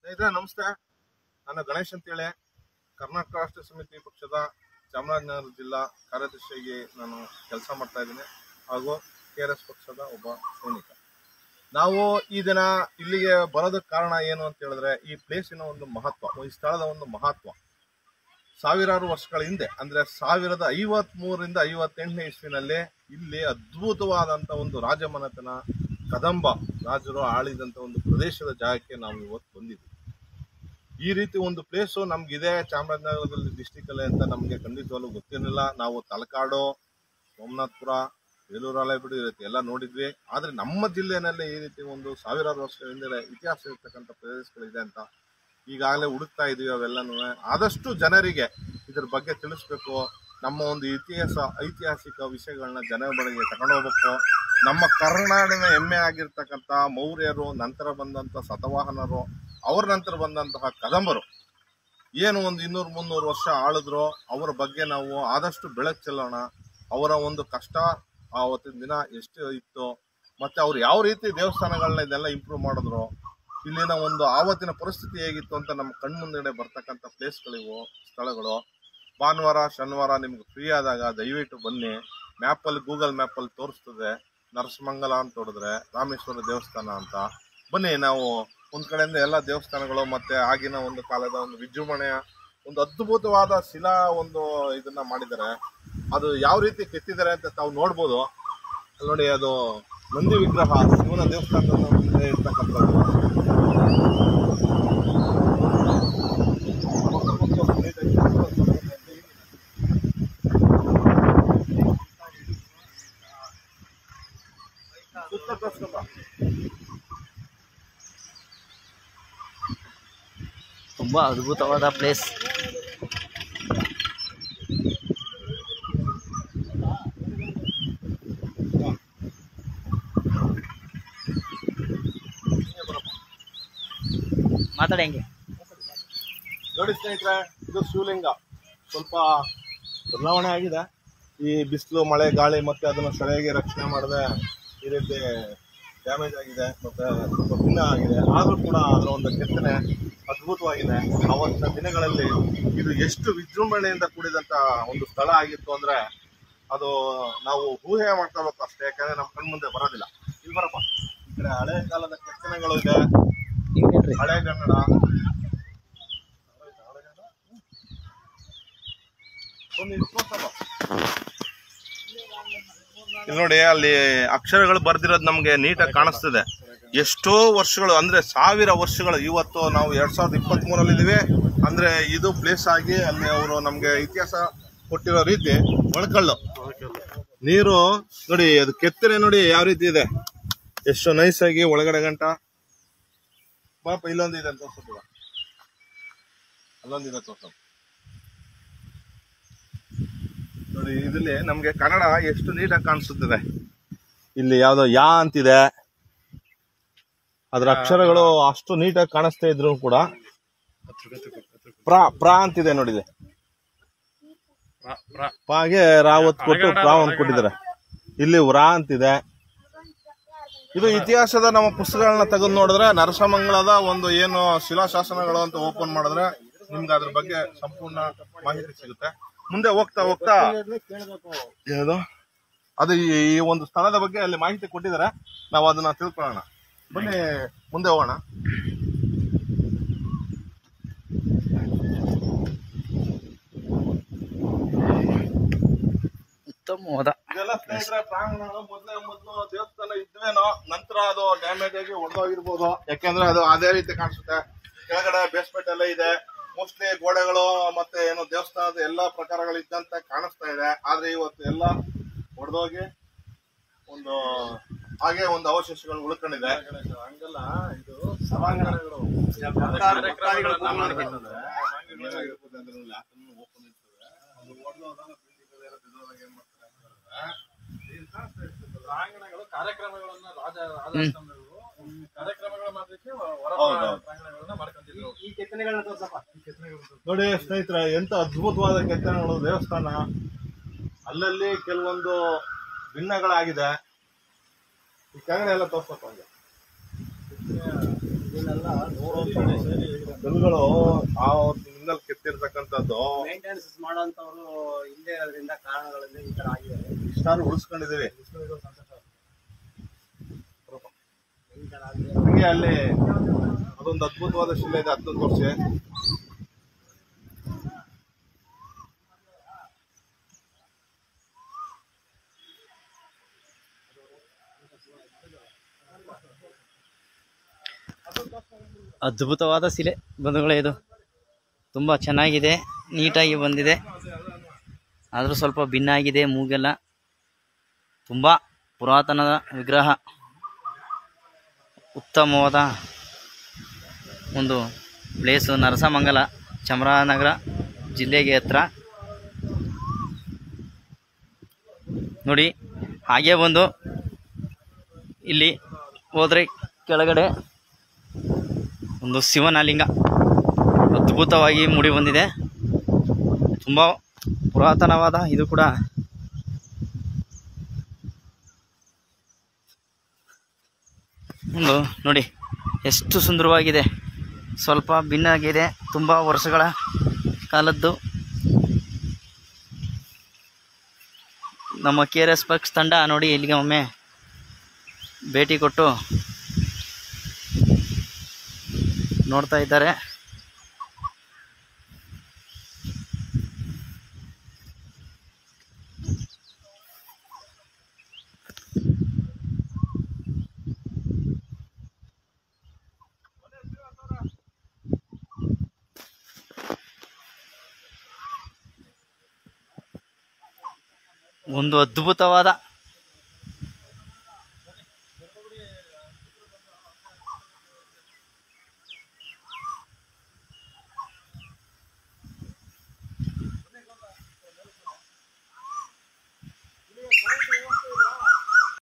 ಸ್ನೇಹಿತರೆ ನಮಸ್ತೆ ನಾನು ಗಣೇಶ್ ಅಂತೇಳಿ ಕರ್ನಾಟಕ ರಾಷ್ಟ್ರ ಸಮಿತಿ ಪಕ್ಷದ ಚಾಮರಾಜನಗರ ಜಿಲ್ಲಾ ಕಾರ್ಯದರ್ಶಿಯಾಗಿ ನಾನು ಕೆಲಸ ಮಾಡ್ತಾ ಇದ್ದೀನಿ ಹಾಗೂ ಕೆ ಆರ್ ಎಸ್ ಪಕ್ಷದ ಒಬ್ಬ ಸೈನಿಕ ನಾವು ಈ ದಿನ ಇಲ್ಲಿಗೆ ಬರೋದಕ್ಕೆ ಕಾರಣ ಏನು ಅಂತ ಹೇಳಿದ್ರೆ ಈ ಪ್ಲೇಸಿನ ಒಂದು ಮಹತ್ವ ಈ ಸ್ಥಳದ ಒಂದು ಮಹತ್ವ ಸಾವಿರಾರು ವರ್ಷಗಳ ಹಿಂದೆ ಅಂದ್ರೆ ಸಾವಿರದ ಐವತ್ ಮೂರರಿಂದ ಐವತ್ತೆಂಟನೇ ಇಸ್ವಿನಲ್ಲಿ ಇಲ್ಲಿ ಅದ್ಭುತವಾದಂತ ಒಂದು ರಾಜಮನೆತನ ಕದಂಬ ರಾಜರು ಆಳಿದಂತ ಒಂದು ಪ್ರದೇಶದ ಜಾಗಕ್ಕೆ ನಾವು ಇವತ್ತು ಬಂದಿದ್ದೀವಿ ಈ ರೀತಿ ಒಂದು ಪ್ಲೇಸು ನಮ್ಗಿದೆ ಚಾಮರಾಜನಗರದಲ್ಲಿ ಡಿಸ್ಟಿಕ್ ಅಲ್ಲಿ ಅಂತ ನಮ್ಗೆ ಖಂಡಿತವಾಗ್ಲೂ ಗೊತ್ತಿರಲಿಲ್ಲ ನಾವು ತಲಕಾಡು ಸೋಮನಾಥ್ಪುರ ಬೇಲೂರು ಹಳೆಬೀಡು ಈ ರೀತಿ ಎಲ್ಲ ನೋಡಿದ್ವಿ ಆದ್ರೆ ನಮ್ಮ ಜಿಲ್ಲೆನಲ್ಲಿ ಈ ರೀತಿ ಒಂದು ಸಾವಿರಾರು ವರ್ಷಗಳ ಹಿಂದೆ ಇತಿಹಾಸ ಇರ್ತಕ್ಕಂಥ ಪ್ರದೇಶಗಳಿದೆ ಅಂತ ಈಗಾಗಲೇ ಹುಡುಕ್ತಾ ಇದೀವಿ ಅವೆಲ್ಲನೂ ಆದಷ್ಟು ಜನರಿಗೆ ಇದ್ರ ಬಗ್ಗೆ ತಿಳಿಸ್ಬೇಕು ನಮ್ಮ ಒಂದು ಇತಿಹಾಸ ಐತಿಹಾಸಿಕ ವಿಷಯಗಳನ್ನ ಜನರ ಬಳಿಗೆ ತಗೊಂಡೋಗ್ಬೇಕು ನಮ್ಮ ಕರ್ನಾಡಿನ ಹೆಮ್ಮೆ ಆಗಿರ್ತಕ್ಕಂಥ ಮೌರ್ಯರು ನಂತರ ಬಂದಂತ ಸತವಾಹನರು ಅವ್ರ ನಂತರ ಬಂದಂತಹ ಕದಂಬರು ಏನು ಒಂದು ಇನ್ನೂರು ಮುನ್ನೂರು ವರ್ಷ ಆಳಿದ್ರು ಅವರ ಬಗ್ಗೆ ನಾವು ಆದಷ್ಟು ಬೆಳಕು ಚೆಲ್ಲೋಣ ಅವರ ಒಂದು ಕಷ್ಟ ಆವತ್ತಿನ ದಿನ ಎಷ್ಟು ಇತ್ತು ಮತ್ತೆ ಅವ್ರು ಯಾವ ರೀತಿ ದೇವಸ್ಥಾನಗಳನ್ನ ಇದೆಲ್ಲ ಇಂಪ್ರೂವ್ ಮಾಡಿದ್ರು ಇಲ್ಲಿನ ಒಂದು ಆವತ್ತಿನ ಪರಿಸ್ಥಿತಿ ಹೇಗಿತ್ತು ಅಂತ ನಮ್ಮ ಕಣ್ಮುಂದೆಡೆ ಬರ್ತಕ್ಕಂಥ ಪ್ಲೇಸ್ಗಳಿವು ಸ್ಥಳಗಳು ಭಾನುವಾರ ಶನಿವಾರ ನಿಮ್ಗೆ ಫ್ರೀ ಆದಾಗ ದಯವಿಟ್ಟು ಬನ್ನಿ ಮ್ಯಾಪಲ್ಲಿ ಗೂಗಲ್ ಮ್ಯಾಪಲ್ಲಿ ತೋರಿಸ್ತದೆ ನರಸಮಂಗಲ ಅಂತ ಹೊಡೆದ್ರೆ ರಾಮೇಶ್ವರ ದೇವಸ್ಥಾನ ಅಂತ ಬನ್ನಿ ನಾವು ಒಂದ್ ಕಡೆಯಿಂದ ಎಲ್ಲ ದೇವಸ್ಥಾನಗಳು ಮತ್ತೆ ಆಗಿನ ಒಂದು ಕಾಲದ ಒಂದು ವಿಜೃಂಭಣೆಯ ಒಂದು ಅದ್ಭುತವಾದ ಶಿಲಾ ಒಂದು ಇದನ್ನ ಮಾಡಿದ್ದಾರೆ ಅದು ಯಾವ ರೀತಿ ಕೆತ್ತಿದ್ದಾರೆ ಅಂತ ತಾವು ನೋಡ್ಬೋದು ಅಲ್ಲಿ ನೋಡಿ ಅದು ನಂದಿ ವಿಗ್ರಹ ಶಿವನ ದೇವಸ್ಥಾನದ ಮುಂದೆ ಇರ್ತಕ್ಕಂಥದ್ದು ಸುತ್ತ ತೋರ್ಸ್ಕೊಂಬ. ತುಂಬಾ ಅದ್ಭುತವಾದ ಪ್ಲೇಸ್ ಮಾತಾಡಿ ಹೆಂಗೆ ನೋಡಿ ಸ್ನೇಹಿತರೆ ಇದು ಶಿವಲಿಂಗ ಸ್ವಲ್ಪ ಬದಲಾವಣೆ ಆಗಿದೆ ಈ ಬಿಸಿಲು ಮಳೆ ಗಾಳಿ ಮತ್ತೆ ಅದನ್ನು ಸರಿಯಾಗಿ ರಕ್ಷಣೆ ಮಾಡದೆ ಈ ರೀತಿ ಡ್ಯಾಮೇಜ್ ಆಗಿದೆ ಮತ್ತೆ ಸ್ವಲ್ಪ ಭಿನ್ನ ಆಗಿದೆ ಆದ್ರೂ ಕೂಡ ಅದರ ಒಂದು ಕೆತ್ತನೆ ಅದ್ಭುತವಾಗಿದೆ ಆವತ್ತಿನ ದಿನಗಳಲ್ಲಿ ಇದು ಎಷ್ಟು ವಿಜೃಂಭಣೆಯಿಂದ ಕೂಡಿದಂತ ಒಂದು ಸ್ಥಳ ಆಗಿತ್ತು ಅಂದ್ರೆ ಅದು ನಾವು ಊಹೆ ಮಾಡ್ಕೋಬೇಕು ಅಷ್ಟೇ ಯಾಕಂದ್ರೆ ನಮ್ಮ ಕಣ್ಮುಂದೆ ಬರೋದಿಲ್ಲ ಇಲ್ಲಿ ಬರಪ್ಪ ಈ ಕಡೆ ಹಳೆ ಕಾಲದ ಕೆತ್ತನೆಗಳು ಇದೆ ಹಿಂಗೇನ್ರಿ ಹಳೆ ಕನ್ನಡ ಒಂದು ಇದು ತೋರ್ಸಪ್ಪ. ಇಲ್ಲಿ ನೋಡಿ ಅಲ್ಲಿ ಅಕ್ಷರಗಳು ಬರ್ದಿರೋದು ನಮ್ಗೆ ನೀಟಾಗಿ ಕಾಣಿಸ್ತಿದೆ ಎಷ್ಟೋ ವರ್ಷಗಳು ಅಂದ್ರೆ ಸಾವಿರ ವರ್ಷಗಳು ಇವತ್ತು ನಾವು ಎರಡ್ ಸಾವಿರದ ಇಪ್ಪತ್ತ್ ಮೂರಲ್ಲಿ ಇದೀವಿ ಅಂದ್ರೆ ಇದು ಪ್ಲೇಸ್ ಆಗಿ ಅಲ್ಲಿ ಅವರು ನಮ್ಗೆ ಇತಿಹಾಸ ಕೊಟ್ಟಿರೋ ರೀತಿ ಒಳಕಲ್ಲು ನೀರು ನೋಡಿ ಅದು ಕೆತ್ತನೆ ನೋಡಿ ಯಾವ ರೀತಿ ಇದೆ ಎಷ್ಟು ನೈಸ್ ಆಗಿ ಒಳಗಡೆ ಗಂಟ ಪಾಪ ಇಲ್ಲೊಂದು ಇದೆ ಅಂತ ತೋರ್ಸಪ್ಪ ಅಲ್ಲೊಂದಿದೆ ತೋರ್ಸಪ್ಪ ನೋಡಿ ಇದ್ರಲ್ಲಿ ನಮ್ಗೆ ಕನ್ನಡ ಎಷ್ಟು ನೀಟಾಗಿ ಕಾಣಿಸುತ್ತದೆ ಇಲ್ಲಿ ಯಾವ್ದೋ ಯಾ ಅಂತಿದೆ ಅದ್ರ ಅಕ್ಷರಗಳು ಅಷ್ಟು ನೀಟಾಗಿ ಕಾಣಿಸ್ತಾ ಇದ್ರು ಕೂಡ ಪ್ರಾ ಪ್ರಾ ಅಂತಿದೆ ನೋಡಿದೆ ಪಾಗೆ ರಾವತ್ ಕೊಟ್ಟು ಪ್ರಾ ಅಂತ ಕೊಟ್ಟಿದ್ದಾರೆ ಇಲ್ಲಿ ವ್ರಾ ಅಂತಿದೆ ಇದು ಇತಿಹಾಸದ ನಮ್ಮ ಪುಸ್ತಕಗಳನ್ನ ತೆಗೆದು ನೋಡಿದ್ರೆ ನರಸಮಂಗಲದ ಒಂದು ಏನು ಶಿಲಾಶಾಸನಗಳು ಅಂತ ಓಪನ್ ಮಾಡಿದ್ರೆ ನಿಮ್ಗೆ ಅದ್ರ ಬಗ್ಗೆ ಸಂಪೂರ್ಣ ಮಾಹಿತಿ ಸಿಗುತ್ತೆ ಮುಂದೆ ಹೋಗ್ತಾ ಹೋಗ್ತಾ ಯಾವುದು ಅದು ಈ ಈ ಒಂದು ಸ್ಥಳದ ಬಗ್ಗೆ ಅಲ್ಲಿ ಮಾಹಿತಿ ಕೊಟ್ಟಿದ್ದಾರೆ ನಾವು ಅದನ್ನ ತಿಳ್ಕೊಳ್ಳೋಣ ಬನ್ನಿ ಮುಂದೆ ಹೋಗೋಣ ಉತ್ತಮವಾದ ಇದೆಲ್ಲ ಸ್ನೇಹಿತರೆ ಪ್ರಾಂಗಣಗಳು ಮೊದ್ಲೇ ಮೊದ್ಲು ದೇವಸ್ಥಾನ ಇದ್ವೇನೋ ನಂತರ ಅದು ಡ್ಯಾಮೇಜ್ ಆಗಿ ಒಡೆದೋಗಿರ್ಬೋದು ಯಾಕೆಂದ್ರೆ ಅದು ಅದೇ ರೀತಿ ಕಾಣಿಸುತ್ತೆ ಕೆಳಗಡೆ ಬೇಸ್ಮೆಂಟ್ ಎಲ್ಲ ಇದೆ ಮೋಸ್ಟ್ಲಿ ಗೋಡೆಗಳು ಮತ್ತೆ ಏನು ದೇವಸ್ಥಾನದ ಎಲ್ಲಾ ಪ್ರಕಾರಗಳು ಇದ್ದಂತೆ ಕಾಣಿಸ್ತಾ ಇದೆ ಆದ್ರೆ ಇವತ್ತು ಎಲ್ಲ ಒಡೆದೋಗಿ ಒಂದು ಹಾಗೆ ಒಂದು ಅವಶೇಷಗಳು ಉಳ್ಕೊಂಡಿದೆ ಹಂಗಲ್ಲ ಇದು ಸಭಾಂಗಣಗಳು ಓಪನ್ ಇರ್ತದೆ ಅದು ಒಡೆದೋದಾಗ building ಎಲ್ಲ ಬಿದ್ದೋದಾಗ ಏನ್ ಮಾಡ್ತಾರೆ ಅಂದ್ರೆ, ಇದು ಕಾಣಿಸ್ತಾ ಇರ್ತದಲ್ಲ, ಪ್ರಾಂಗಣಗಳು ಕಾರ್ಯಕ್ರಮಗಳನ್ನ ರಾಜ ರಾಜಾಶ್ರಮಗಳು ಈ ಕಾರ್ಯಕ್ರಮಗಳ ಮಾಡಲಿಕ್ಕೆ ಹೊರ ಹೌದು. ಪ್ರಾಂಗಣಗಳನ್ನ ಮಾಡ್ಕೊಂತಿದ್ರು ಈ ಕೆತ್ತನೆಗಳನ್ನ ತೋರ್ಸಪ್ಪ ಈ ಕೆತ್ತನೆಗಳು ನೋಡಿ ಸ್ನೇಹಿತರೆ ಎಂತ ಅದ್ಭುತವಾದ ಕೆತ್ತನೆಗಳು ದೇವಸ್ಥಾನ ಅಲ್ಲಲ್ಲಿ ಕೆಲವೊಂದು ಭಿನ್ನಗಳಾಗಿದೆ ಈ ಕೆಳಗಡೆ ಎಲ್ಲ ತೋರ್ಸಪ್ಪ ಹಂಗೆ ಇದನ್ನೆಲ್ಲ ನೂರು ವರ್ಷ ಕಲ್ಲುಗಳು ಆ ನಿಂಗಲ್ ಕೆತ್ತಿರ್ತಕ್ಕಂಥದ್ದು ಮೇಂಟೆನೆನ್ಸ್ ಮಾಡೋಂಥವ್ರು ಇಲ್ಲದೆ ಇರೋದ್ರಿಂದ ಕಾರಣಗಳಿಂದ ಈ ತರ ಆಗಿದೆ ಇಷ್ಟಾರು ಉಳಿಸ್ಕೊಂಡಿದೀವಿ ಈ ತರ ಆಗಿದೆ ಹಂಗೆ ಅಲ್ಲಿ ಅದೊಂದು ಅದ್ಭುತವಾದ ಶಿಲೆ ಇದೆ ಹತ್ತೊಂದು ವರ್ಷ ಅದ್ಭುತವಾದ ಶಿಲೆ ಬಂಧುಗಳೇ ಇದು ತುಂಬ ಚೆನ್ನಾಗಿದೆ ನೀಟಾಗಿ ಬಂದಿದೆ ಆದರೂ ಸ್ವಲ್ಪ ಭಿನ್ನ ಆಗಿದೆ ಮೂಗೆಲ್ಲ ತುಂಬ ಪುರಾತನದ ವಿಗ್ರಹ ಉತ್ತಮವಾದ ಒಂದು ಪ್ಲೇಸು ನರಸಮಂಗಲ ಚಾಮರಾಜನಗರ ಜಿಲ್ಲೆಗೆ ಹತ್ರ ನೋಡಿ ಹಾಗೆ ಬಂದು ಇಲ್ಲಿ ಹೋದರೆ ಕೆಳಗಡೆ ಒಂದು ಶಿವನ ಲಿಂಗ ಅದ್ಭುತವಾಗಿ ಮೂಡಿ ಬಂದಿದೆ ತುಂಬ ಪುರಾತನವಾದ ಇದು ಕೂಡ ಒಂದು ನೋಡಿ ಎಷ್ಟು ಸುಂದರವಾಗಿದೆ ಸ್ವಲ್ಪ ಭಿನ್ನಾಗಿದೆ ತುಂಬ ವರ್ಷಗಳ ಕಾಲದ್ದು ನಮ್ಮ ಕೆ ಆರ್ ಎಸ್ ಪಕ್ಷ ತಂಡ ನೋಡಿ ಇಲ್ಲಿಗೆ ಒಮ್ಮೆ ಭೇಟಿ ಕೊಟ್ಟು ನೋಡ್ತಾ ಇದ್ದಾರೆ ಒಂದು ಅದ್ಭುತವಾದ